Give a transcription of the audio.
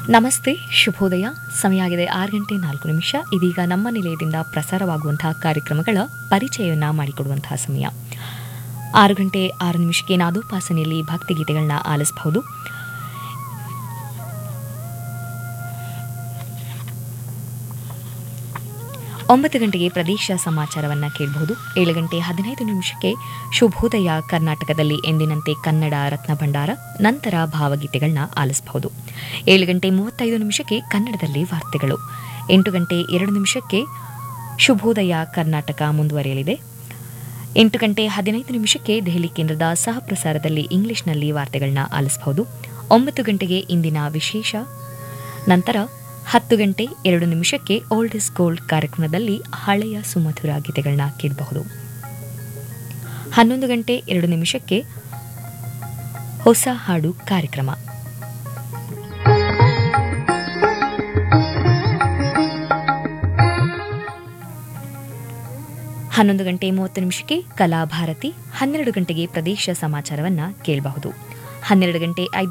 ನಮಸ್ತೆ ಶುಭೋದಯ ಸಮಯ ಆಗಿದೆ ಆರು ಗಂಟೆ ನಾಲ್ಕು ನಿಮಿಷ ಇದೀಗ ನಮ್ಮ ನಿಲಯದಿಂದ ಪ್ರಸಾರವಾಗುವಂತಹ ಕಾರ್ಯಕ್ರಮಗಳ ಪರಿಚಯವನ್ನು ಮಾಡಿಕೊಡುವಂತಹ ಸಮಯ ಆರು ಗಂಟೆ ಆರು ನಿಮಿಷಕ್ಕೆ ನಾದೋಪಾಸನೆಯಲ್ಲಿ ಭಕ್ತಿಗೀತೆಗಳನ್ನ ಆಲಿಸಬಹುದು ಒಂಬತ್ತು ಗಂಟೆಗೆ ಪ್ರದೇಶ ಸಮಾಚಾರವನ್ನ ಕೇಳಬಹುದು ಏಳು ಗಂಟೆ ಹದಿನೈದು ನಿಮಿಷಕ್ಕೆ ಶುಭೋದಯ ಕರ್ನಾಟಕದಲ್ಲಿ ಎಂದಿನಂತೆ ಕನ್ನಡ ರತ್ನ ಭಂಡಾರ ನಂತರ ಭಾವಗೀತೆಗಳನ್ನ ಆಲಿಸಬಹುದು ಏಳು ಗಂಟೆ ಮೂವತ್ತೈದು ನಿಮಿಷಕ್ಕೆ ಕನ್ನಡದಲ್ಲಿ ವಾರ್ತೆಗಳು ಎಂಟು ಗಂಟೆ ಎರಡು ನಿಮಿಷಕ್ಕೆ ಶುಭೋದಯ ಕರ್ನಾಟಕ ಮುಂದುವರಿಯಲಿದೆ ಎಂಟು ಗಂಟೆ ಹದಿನೈದು ನಿಮಿಷಕ್ಕೆ ದೆಹಲಿ ಕೇಂದ್ರದ ಸಹ ಪ್ರಸಾರದಲ್ಲಿ ಇಂಗ್ಲಿಷ್ನಲ್ಲಿ ವಾರ್ತೆಗಳನ್ನ ಆಲಿಸಬಹುದು ಒಂಬತ್ತು ಗಂಟೆಗೆ ಇಂದಿನ ವಿಶೇಷ ನಂತರ ಹತ್ತು ಗಂಟೆ ಎರಡು ನಿಮಿಷಕ್ಕೆ ಓಲ್ಡ್ ಇಸ್ ಗೋಲ್ಡ್ ಕಾರ್ಯಕ್ರಮದಲ್ಲಿ ಹಳೆಯ ಸುಮಧುರ ಗೀತೆಗಳನ್ನ ಕೇಳಬಹುದು ಹನ್ನೊಂದು ಗಂಟೆ ಎರಡು ನಿಮಿಷಕ್ಕೆ ಹೊಸ ಹಾಡು ಕಾರ್ಯಕ್ರಮ ಹನ್ನೊಂದು ಗಂಟೆ ಮೂವತ್ತು ನಿಮಿಷಕ್ಕೆ ಕಲಾಭಾರತಿ ಹನ್ನೆರಡು ಗಂಟೆಗೆ ಪ್ರದೇಶ ಸಮಾಚಾರವನ್ನ ಕೇಳಬಹುದು ಹನ್ನೆರಡು ಗಂಟೆ ಐದು